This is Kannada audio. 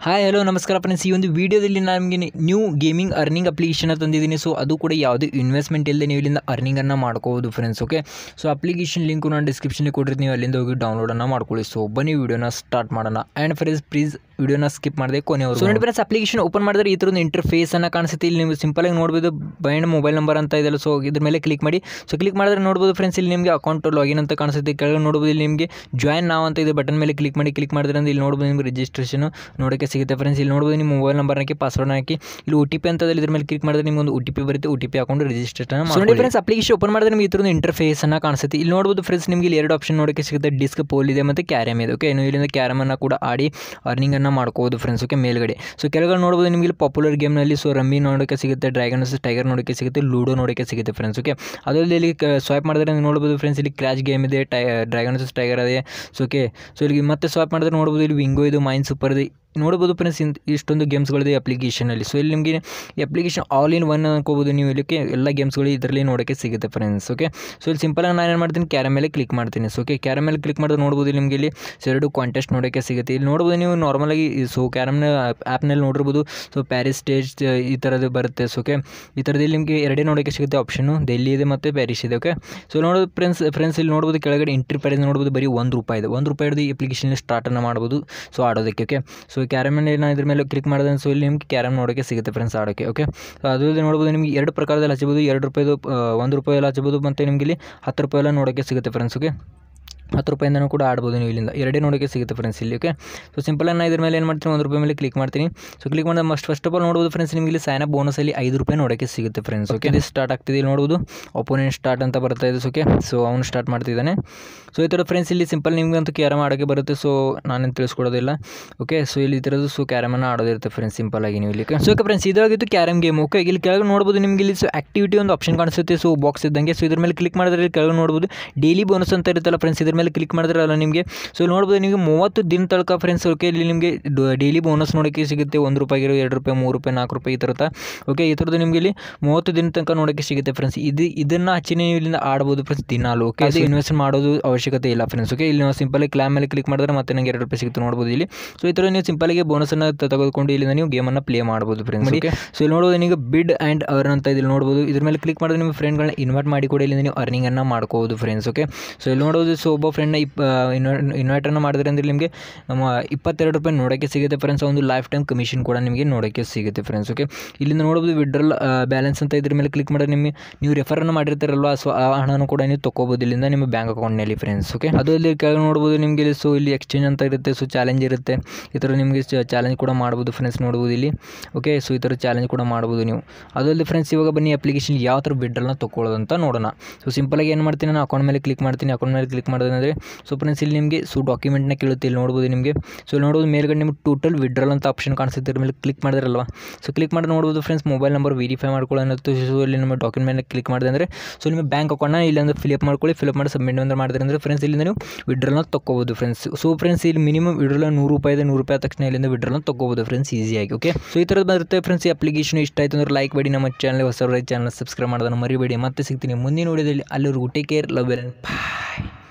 ಹಾಯ್ ಹಲೋ ನಮಸ್ಕಾರ ಫ್ರೆಂಡ್ಸ್ ಈ ಒಂದು ವಿಡಿಯೋದಲ್ಲಿ ನಾನು ನಿಮಗೆ ನ್ಯೂ ಗೇಮಿಂಗ್ ಅರ್ನಿಂಗ್ ಅಪ್ಲಿಕೇಶನ್ ತಂದಿದ್ದೀನಿ ಸೊ ಅದು ಕೂಡ ಯಾವುದೇ ಇನ್ವೆಸ್ಟ್ಮೆಂಟ್ ಇಲ್ಲದೆ ನೀವು ಇಲ್ಲಿಂದ ಅರ್ನಿಂಗನ್ನು ಮಾಡ್ಕೋಬೋದು friends okay so application link ನಾನು ಡಿಸ್ಕ್ರಿಪ್ಷನ್ಗೆ ಕೊಟ್ಟಿರ್ತೀನಿ ನೀವು ಅಲ್ಲಿಂದ ಹೋಗಿ ಡೌನ್ಲೋಡನ್ನು ಮಾಡ್ಕೊಳ್ಳಿ ಸೊ ಬನ್ನಿ ವಿಡಿಯೋನ ಸ್ಟಾರ್ಟ್ ಮಾಡೋಣ ಆ್ಯಂಡ್ ಫ್ರೆಂಡ್ಸ್ ಪ್ಲೀಸ್ ವಿಡಿಯೋನ ಸ್ಕಿಪ್ ಮಾಡಿದೆ ಕೊನೆಯವರು ಸೊ ನೋಡಿ ಫ್ರೆಂಡ್ಸ್ ಅಪ್ಲಿಕೇಶನ್ ಓಪನ್ ಮಾಡಿದ್ರೆ ಈ ಥರದ್ದು ಇಂಟರ್ಫೇಸನ್ನು ಕಾಣಿಸುತ್ತೆ ಇಲ್ಲಿ ನೀವು ಸಿಂಪಲಾಗಿ ನೋಡ್ಬೋದು ಬೈಂಡ್ ಮೊಬೈಲ್ ನಂಬರ್ ಅಂತ ಇದೆಯಲ್ಲ ಸೊ ಇದ್ರ ಮೇಲೆ ಕ್ಲಿಕ್ ಮಾಡಿ ಸೊ ಕ್ಲಿಕ್ ಮಾಡಿದ್ರೆ ನೋಡ್ಬೋದು ಫ್ರೆಂಡ್ಸ್ ಇಲ್ಲಿ ನಿಮಗೆ ಅಕೌಂಟ್ ಲಾಗಿನ್ ಅಂತ ಕಾಣಿಸುತ್ತೆ ಕೆಳಗೆ ನೋಡ್ಬೋದು ಇಲ್ಲಿ ನಿಮಗೆ ಜಾಯ್ನ್ ನಾವು ಅಂತ ಇದೆ ಬಟನ್ ಮೇಲೆ ಕ್ಲಿಕ್ ಮಾಡಿ ಕ್ಲಿಕ್ ಮಾಡಿದ್ರೆ ಅಂದ್ರೆ ಇಲ್ಲಿ ನೋಡ್ಬೋದು ನಿಮಗೆ ರಿಜಿಸ್ಟ್ರೇಷನ್ ನೋಡೋಕ್ಕೆ ಸಿಗುತ್ತೆ ಫ್ರೆಂಡ್ಸ್ ಇಲ್ಲಿ ನೋಡ್ಬೋದು ನಿಮ್ಮ ಮೊಬೈಲ್ ನಂಬರ್ ಹಾಕಿ ಪಾಸ್ವರ್ಡ್ ಹಾಕಿ ಇಲ್ಲಿ ಒ ಟಿ ಪಿ ಅಂತ ಇದ್ರ ಮೇಲೆ ಕ್ಲಿಕ್ ಮಾಡಿದ್ರೆ ನಿಮ್ಗೆ ಒಂದು ಒ ಟಿ ಪಿ ಬರುತ್ತೆ ಒ ಟಿ ಪಿ ಹಾಕೊಂಡು ರಿಜಿಸ್ಟ್ರೇಷನ್ ಮಾಡಿ ಫ್ರೆಂಡ್ಸ್ ಅಪ್ಲಿಕೇಶನ್ ಓಪನ್ ಮಾಡಿದ್ರೆ ನಿಮಗೆ ಈ ಥರದ ಇಂಟರ್ಫೇಸ್ ಅನ್ನ ಕಾಣಿಸುತ್ತೆ ಇಲ್ಲಿ ನೋಡ್ಬೋದು ಫ್ರೆಂಡ್ಸ್ ನಿಮಗೆ ಇಲ್ಲಿ ಎರಡು ಆಪ್ಷನ್ ನೋಡೋಕ್ಕೆ ಸಿಗುತ್ತೆ ಡಿಸ್ಕ್ ಪೋಲ್ ಇದೆ ಮತ್ತು ಕ್ಯಾರಮ್ ಇದೆ ಓಕೆ ನೀವು ಇಲ್ಲಿಂದ ಕ್ಯಾರಮನ್ನು ಕೂಡ ಆಡಿ ಅರ್ನಿಂಗನ್ನು ಮಾಡ್ಕೋಬೋದು ಫ್ರೆಂಡ್ಸ್ ಓಕೆ ಮೇಲ್ಗಡೆ ಸೊ ಕೆಳಗಡೆ ನೋಡ್ಬೋದು ನಿಮಗೆ ಇಲ್ಲಿ ಪಾಪ್ಯುಲರ್ ಗೇಮ್ನಲ್ಲಿ ಸೊ ರಮ್ಮಿ ನೋಡೋಕ್ಕೆ ಸಿಗುತ್ತೆ ಡ್ರ್ಯಾಗನ್ಸ್ ಟೈಗರ್ ನೋಡೋಕ್ಕೆ ಸಿಗುತ್ತೆ ಲೂಡೋ ನೋಡೋಕ್ಕೆ ಸಿಗುತ್ತೆ ಫ್ರೆಂಡ್ಸ್ ಓಕೆ ಅದರಲ್ಲಿ ಇಲ್ಲಿ ಸ್ವೈಪ್ ಮಾಡಿದ್ರೆ ನೀವು ನೋಡ್ಬೋದು ಫ್ರೆಂಡ್ಸ್ ಇಲ್ಲಿ ಕ್ರ್ಯಾಚ್ ಗೇಮ್ ಇದೆ ಟೈ ಡ್ರ್ಯಾಗನ್ಸ್ ಟೈಗರ್ ಇದೆ ಸೊ ಓಕೆ ಸೊ ಇಲ್ಲಿ ಮತ್ತೆ ಸ್ವೈಪ್ ಮಾಡಿದ್ರೆ ನೋಡ್ಬೋದು ಇಲ್ಲಿ ವಿಂಗೋ ಇದು ಮೈನ್ ಸೂಪರ್ ಇದೆ ನೋಡ್ಬೋದು ಫ್ರೆಂಡ್ಸ್ ಇಷ್ಟೊಂದು ಗೇಮ್ಸ್ಗಳಿದೆ ಅಪ್ಲಿಕೇಶನಲ್ಲಿ ಸೊ ಇಲ್ಲಿ ನಿಮಗೆ ಈ ಅಪ್ಲಿಕೇಶನ್ ಆಲ್ ಇನ್ ಒನ್ ಅನ್ಕೋಬೋದು ನೀವು ಇಲ್ಲಿಕ್ಕೆ ಎಲ್ಲ ಗೇಮ್ಸ್ಗಳು ಇದರಲ್ಲಿ ನೋಡೋಕ್ಕೆ ಸಿಗುತ್ತೆ ಫ್ರೆಂಡ್ಸ್ ಓಕೆ ಸೊ ಇಲ್ಲಿ ಸಿಂಪಲಾಗಿ ನಾನು ಏನು ಮಾಡ್ತೀನಿ ಕ್ಯಾರ ಮೇಲೆ ಕ್ಲಿಕ್ ಮಾಡ್ತೀನಿ ಸೊ ಓಕೆ ಕ್ಯಾರ ಮೇಲೆ ಕ್ಲಿಕ್ ಮಾಡಿದ್ರೆ ನೋಡ್ಬೋದು ಇಲ್ಲಿ ನಿಮಗೆ ಇಲ್ಲಿ ಸೊ ಎರಡು ಕಾಂಟೆಸ್ಟ್ ನೋಡೋಕ್ಕೆ ಸಿಗುತ್ತೆ ಇಲ್ಲಿ ನೋಡ್ಬೋದು ನೀವು ನಾರ್ಮಲಾಗಿ ಸೊ ಕ್ಯಾರಮ್ನ ಆ್ಯಪ್ನಲ್ಲಿ ನೋಡಿರ್ಬೋದು ಸೊ ಪ್ಯಾರಿಸ್ ಸ್ಟೇಜ್ ಈ ಥರದ್ದು ಬರುತ್ತೆ ಸೊ ಓಕೆ ಈ ಥರದಲ್ಲಿ ನಿಮಗೆ ಎರಡೇ ನೋಡೋಕ್ಕೆ ಸಿಗುತ್ತೆ ಆಪ್ಷನು ಡೆಲ್ಲಿ ಇದೆ ಮತ್ತು ಪ್ಯಾರಿಸ್ ಇದೆ ಓಕೆ ಸೊ ನೋಡೋದು ಫ್ರೆಂಡ್ಸ್ ಫ್ರೆಂಡ್ಸ್ ಇಲ್ಲಿ ನೋಡ್ಬೋದು ಕೆಳಗಡೆ ಎಂಟ್ರಿ ಪ್ರೈಸ್ ನೋಡ್ಬೋದು ಬರೀ ಒಂದು ರೂಪಾಯಿ ಇದೆ ಒಂದು ರೂಪಾಯಿದು ಈ ಅಪ್ಲಿಕೇಶನ್ ಸ್ಟಾರ್ಟನ್ನು ಮಾಡ್ಬೋದು ಸೊ ಆಡೋದಕ್ಕೆ ಓಕೆ ಸೊ ಕ್ಯಾರಮಲ್ಲಿ ನಾನು ಇದ್ರ ಮೇಲೆ ಕ್ಲಿಕ್ ಮಾಡಿದ್ರೆ ಸೊ ಇಲ್ಲಿ ನಿಮ್ಗೆ ಕ್ಯಾರಮ್ ನೋಡೋಕ್ಕೆ ಸಿಗುತ್ತೆ ಫ್ರೆಂಡ್ಸ್ ಆಡೋಕ್ಕೆ ಓಕೆ ಸೊ ಅದು ನೋಡ್ಬೋದು ನಿಮಗೆ ಎರಡು ಪ್ರಕಾರದಲ್ಲಿ ಹಚ್ಚಬೋದು ಎರಡು ರೂಪಾಯಿದು ಒಂದು ರೂಪಾಯಿ ಎಲ್ಲ ಹಚ್ಚಬೋದು ಮತ್ತು ನಿಮಗೆ ಇಲ್ಲಿ ಹತ್ತು ರೂಪಾಯಿ ಎಲ್ಲ ನೋಡೋಕ್ಕೆ ಸಿಗುತ್ತೆ ಫ್ರೆಂಡ್ಸ್ ಓಕೆ ಹತ್ತು ರೂಪಾಯಿಂದನೂ ಕೂಡ ಆಡ್ಬೋದು ನೀವು ಇಲ್ಲಿಂದ ಎರಡೇ ನೋಡೋಕ್ಕೆ ಸಿಗುತ್ತೆ ಫ್ರೆಂಡ್ಸ್ ಇಲ್ಲಿ ಓಕೆ ಸೊ ಸಿಂಪಲಾಗಿ ನಾನು ಇದ್ರ ಮೇಲೆ ಏನು ಮಾಡ್ತೀನಿ ಒಂದು ರೂಪಾಯಿ ಮೇಲೆ ಕ್ಲಿಕ್ ಮಾಡ್ತೀನಿ ಸೊ ಕ್ಲಿಕ್ ಮಾಡಿದ್ರೆ ಮಸ್ಟ್ ಫಸ್ಟ್ ಆಫ್ ಆಲ್ ನೋಡ್ಬೋದು ಫ್ರೆಂಡ್ಸ್ ನಿಮಗೆ ಇಲ್ಲಿ ಸೈನ್ ಅಪ್ ಬೋನಸಲ್ಲಿ ಐದು ರೂಪಾಯಿ ನೋಡೋಕ್ಕೆ ಸಿಗುತ್ತೆ ಫ್ರೆಂಡ್ಸ್ ಓಕೆ ಇದು ಸ್ಟಾರ್ಟ್ ಆಗ್ತಿದೆ ಇಲ್ಲಿ ನೋಡ್ಬೋದು ಒಪೋನೆಂಟ್ ಸ್ಟಾರ್ಟ್ ಅಂತ ಬರ್ತಾ ಇದೆ ಓಕೆ ಸೊ ಅವನು ಸ್ಟಾರ್ಟ್ ಮಾಡ್ತಿದ್ದಾನೆ ಸೊ ಈ ಥರ ಫ್ರೆಂಡ್ಸ್ ಇಲ್ಲಿ ಸಿಂಪಲ್ ನಿಮಗಂತೂ ಕ್ಯಾರಮ್ ಆಡೋಕ್ಕೆ ಬರುತ್ತೆ ಸೊ ನಾನೇನು ತಿಳಿಸ್ಕೊಡೋದಿಲ್ಲ ಓಕೆ ಸೊ ಇಲ್ಲಿ ಈ ಥರದ್ದು ಸೊ ಕ್ಯಾರಮನ್ನು ಆಡೋದಿರುತ್ತೆ ಫ್ರೆಂಡ್ಸ್ ಸಿಂಪಲಾಗಿ ನೀವು ಇಲ್ಲಿ ಸೊ ಓಕೆ ಫ್ರೆಂಡ್ಸ್ ಇದಾಗಿತ್ತು ಕ್ಯಾರಮ್ ಗೇಮ್ ಓಕೆ ಇಲ್ಲಿ ಕೆಳಗೆ ನೋಡ್ಬೋದು ನಿಮಗೆ ಇಲ್ಲಿ ಸೊ ಆಕ್ಟಿವಿಟಿ ಒಂದು ಆಪ್ಷನ್ ಕಾಣಿಸುತ್ತೆ ಸೊ ಬಾಕ್ಸ್ ಇದ್ದಂಗೆ ಸೊ ಇದ್ರ ಮೇಲೆ ಕ್ಲಿಕ್ ಮಾಡಿದ್ರೆ ಇಲ್ಲಿ ಕೆಳಗೆ ನೋಡ್ಬೋದು ಡೈಲಿ ಬೋನಸ್ ಅಂತ ಇರುತ್ತಲ್ಲ ಫ್ರೆಂಡ್ಸ್ ಇದ್ರ ಮೇಲೆ ಕ್ಲಿಕ್ ಮಾಡಿದ್ರೆ ಅಲ್ಲ ನಿಮಗೆ ಸೊ ನೋಡ್ಬೋದು ನಿಮಗೆ ಮೂವತ್ತು ದಿನ ತನಕ ಫ್ರೆಂಡ್ಸ್ ಓಕೆ ಇಲ್ಲಿ ನಿಮಗೆ ಡೈಲಿ ಬೋನಸ್ ನೋಡೋಕ್ಕೆ ಸಿಗುತ್ತೆ ಒಂದು ರೂಪಾಯಿಗಿರೋ ಎರಡು ರೂಪಾಯಿ ಮೂರು ರೂಪಾಯಿ ನಾಲ್ಕು ರೂಪಾಯಿ ಈ ಥರದ ಓಕೆ ಈ ಥರದ್ದು ನಿಮಗೆ ಇಲ್ಲಿ ಮೂವತ್ತು ದಿನ ತನಕ ನೋಡೋಕ್ಕೆ ಸಿಗುತ್ತೆ ಫ್ರೆಂಡ್ಸ್ ಇದು ಇದನ್ನು ಹಚ್ಚಿ ನೀವು ಇಲ್ಲಿಂದ ಆಡ್ಬೋದು ಫ್ರೆಂಡ್ಸ್ ದಿನಾಲು ಓಕೆ ಅದು ಇನ್ವೆಸ್ಟ್ ಮಾಡೋದು ಅವಶ್ಯಕತೆ ಇಲ್ಲ ಫ್ರೆಂಡ್ಸ್ ಓಕೆ ಇಲ್ಲಿ ನಾವು ಸಿಂಪಲಿ ಕ್ಲಾಮ್ ಮೇಲೆ ಕ್ಲಿಕ್ ಮಾಡಿದ್ರೆ ಮತ್ತೆ ನನಗೆ ಎರಡು ರೂಪಾಯಿ ಸಿಗುತ್ತೆ ನೋಡ್ಬೋದು ಇಲ್ಲಿ ಸೊ ಈ ಥರ ನೀವು ಸಿಂಪಲಿಗೆ ಬೋನಸನ್ನು ತೆಗೆದುಕೊಂಡು ಇಲ್ಲಿಂದ ನೀವು ಗೇಮನ್ನು ಪ್ಲೇ ಮಾಡ್ಬೋದು ಫ್ರೆಂಡ್ಸ್ ಓಕೆ ಸೊ ಇಲ್ಲಿ ನೋಡ್ಬೋದು ನಿಮಗೆ ಬಿಡ್ ಆ್ಯಂಡ್ ಅರ್ನ್ ಅಂತ ಇಲ್ಲಿ ನೋಡ್ಬೋದು ಇದ್ರ ಮೇಲೆ ಕ್ಲಿಕ್ ಮಾಡಿದ್ರೆ ನಿಮ್ಮ ಫ್ರೆಂಡ್ಗಳನ್ನ ಇನ್ವೈಟ್ ಮಾಡಿ ಕೂಡ ಇಲ್ಲಿಂದ ನೀವು ಅರ್ನಿಂಗನ್ನು ಮಾಡ್ಕೋಬೋದು ಫ್ರೆಂಡ್ಸ್ ಓಕೆ ಸೊ ಇಲ್ಲಿ ನೋಡೋದು ಸೊ ಒಬ್ಬ ಫ್ರೆಂಡ್ನ ಇಪ್ ಇನ್ವೈಟನ್ನು ಮಾಡಿದ್ರೆ ಅಂದರೆ ನಿಮಗೆ ನಮ್ಮ ಇಪ್ಪತ್ತೆರಡು ರೂಪಾಯಿ ನೋಡೋಕ್ಕೆ ಸಿಗುತ್ತೆ ಫ್ರೆಂಡ್ಸ್ ಒಂದು ಲೈಫ್ ಟೈಮ್ ಕಮಿಷನ್ ಕೂಡ ನಿಮಗೆ ನೋಡೋಕ್ಕೆ ಸಿಗುತ್ತೆ ಫ್ರೆಂಡ್ಸ್ ಓಕೆ ಇಲ್ಲಿಂದ ನೋಡ್ಬೋದು ವಿಡ್ರಲ್ ಬ್ಯಾಲೆನ್ಸ್ ಅಂತ ಇದ್ರ ಮೇಲೆ ಕ್ಲಿಕ್ ಮಾಡಿದ್ರೆ ನಿಮಗೆ ನೀವು ರೆಫರನ್ನು ಮಾಡಿರ್ತಾರಲ್ವ ಸೊ ಆ ಹಣನೂ ಕೂಡ ನೀವು ತೊಗೋಬೋದು ಇಲ್ಲಿಂದ ನಿಮ್ಮ ಬ್ಯಾಂಕ್ ಅಕೌಂಟ್ನಲ್ಲಿ ಫ್ರೆಂಡ್ಸ್ ಓಕೆ ಅದು ಇಲ್ಲಿ ಕೆಳಗೆ ನೋಡ್ಬೋದು ನಿಮಗೆ ಇಲ್ಲಿ ಸೊ ಇಲ್ಲಿ ಎಕ್ಸ್ಚೇಂಜ್ ಅಂತ ಇರುತ್ತೆ ಸೊ ಚಾಲೆಂಜ್ ಇರುತ್ತೆ ಈ ಥರ ನಿಮಗೆ ಚಾಲೆಂಜ್ ಕೂಡ ಮಾಡ್ಬೋದು ಫ್ರೆಂಡ್ಸ್ ನೋಡ್ಬೋದು ಇಲ್ಲಿ ಓಕೆ ಸೊ ಈ ಥರ ಚಾಲೆಂಜ್ ಕೂಡ ಮಾಡ್ಬೋದು ನೀವು ಅದರಲ್ಲಿ ಫ್ರೆಂಡ್ಸ್ ಇವಾಗ ಬನ್ನಿ ಅಪ್ಲಿಕೇಶನ್ ಯಾವ ಥರ ವಿಡ್ರಲ್ನ ತೊಗೊಳ್ಳೋದಂತ ನೋಡೋಣ ಸೊ ಸಿಂಪಲಾಗಿ ಏನು ಮಾಡ್ತೀನಿ ನಾನು ಅಕೌಂಟ್ ಮೇಲೆ ಕ್ಲಿಕ್ ಮಾಡ್ತೀನಿ ಅಕೌಂಟ್ ಮೇಲೆ ಕ್ಲಿಕ್ ಮಾಡಿದ್ರೆ ಸೊ ಫ್ರೆಂಡ್ಸ್ ಇಲ್ಲಿ ನಿಮಗೆ ಸೊ ಡಾಕ್ಯುಮೆಂಟ್ನ ಕೇಳುತ್ತೆ ಇಲ್ಲಿ ನೋಡ್ಬೋದು ನಿಮಗೆ ಸೊ ಇಲ್ಲಿ ನೋಡ್ಬೋದು ಮೇಲ್ಗಡೆ ನಿಮಗೆ ಟೋಟಲ್ ವಿಡ್ರಲ್ ಅಂತ ಆಪ್ಷನ್ ಕಾಣಿಸುತ್ತೆ ಇದ್ರ ಮೇಲೆ ಕ್ಲಿಕ್ ಮಾಡಿದ್ರಲ್ವ ಸೊ ಕ್ಲಿಕ್ ಮಾಡಿ ನೋಡ್ಬೋದು ಫ್ರೆಂಡ್ಸ್ ಮೊಬೈಲ್ ನಂಬರ್ ವೆರಿಫೈ ಮಾಡ್ಕೊಳ್ಳೋದು ಸೊ ಇಲ್ಲಿ ನಿಮ್ಮ ಡಾಕ್ಯುಮೆಂಟ್ ಮೇಲೆ ಕ್ಲಿಕ್ ಮಾಡಿದೆ ಅಂದರೆ ಸೊ ನಿಮ್ಮ ಬ್ಯಾಂಕ್ ಅಕೌಂಟ್ನ ಇಲ್ಲಂದ್ರೆ ಫಿಲಪ್ ಮಾಡ್ಕೊಳ್ಳಿ ಫಿಲಪ್ ಮಾಡಿ ಸಬ್ಮಿಟ್ ಅಂದ್ರೆ ಮಾಡಿದ್ರೆ ಅಂದರೆ ಫ್ರೆಂಡ್ಸ್ ಇಲ್ಲಿಂದ ನೀವು ವಿಡ್ರಲ್ನ ತೊಗೋಬೋದು ಫ್ರೆಂಡ್ಸ್ ಸೊ ಫ್ರೆಂಡ್ಸ್ ಇಲ್ಲಿ ಮಿನಿಮಮ್ ವಿಡ್ರಲ್ ನೂರು ರೂಪಾಯಿ ಇದೆ ನೂರು ರೂಪಾಯಿ ತಕ್ಷಣ ಇಲ್ಲಿಂದ ವಿಡ್ರಲ್ನ ತೊಗೋಬೋದು ಫ್ರೆಂಡ್ಸ್ ಈಸಿಯಾಗಿ ಓಕೆ ಸೊ ಈ ಥರದ್ದು ಬರುತ್ತೆ ಫ್ರೆಂಡ್ಸ್ ಈ ಅಪ್ಲಿಕೇಶನ್ ಇಷ್ಟ ಆಯಿತು ಅಂದ್ರೆ ಲೈಕ್ ಮಾಡಿ ನಮ್ಮ ಚಾನಲ್ ಹೊಸ ಚಾನಲ್ ಸಬ್ಸ್ಕ್ರೈಬ್ ಮಾಡೋದನ್ನು ಮರಿಬೇಡಿ ಮತ್ತೆ ಸಿಗ್ತೀನಿ ಮುಂದಿನ ವಿಡಿಯೋದಲ್ಲಿ ಅಲ್ಲಿವರೆಗೂ ಟೇಕ್ ಕೇರ್ ಲವ್ ಬಾಯ್